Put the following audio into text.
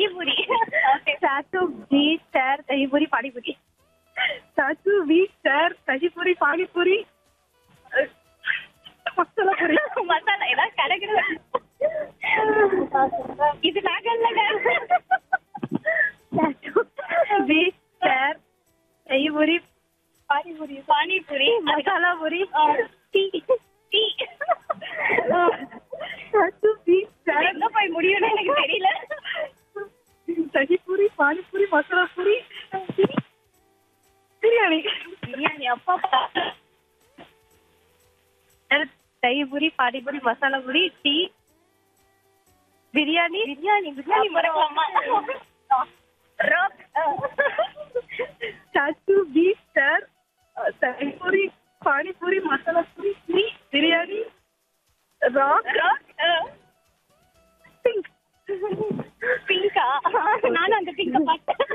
தகிபுரி சாச்சு பீச் சேர் தகிபுரி பானிபூரி சாச்சு பீச் சேர் தகிபுரி பானிபூரி அஹ், மசாலா பூரி மசாலா ஏதாவது கிடைக்கிறது இது நகல்லங்க சாச்சு பீச் சேர் தகிபுரி பானிபூரி பானிபூரி மசாலா பூரி டீ டீ சாச்சு பீச் சேர் எங்க போய் முடியும்னு எனக்கு தெரியல தகிபுரி பானிபூரி மசாலா பூரி பிரியாணி பிரியாணி அப்பா தகிபுரி பானிபூரி மசாலா பூரி டீ பிரியாணி பிரியாணி பிரியாணி மறக்கலாமா ராக் சாச்சு பீச் சார் dahi puri pani puri masala puri tea biryani rock rock pink பிங்கா நானும் அந்த பிங்க பார்த்தேன்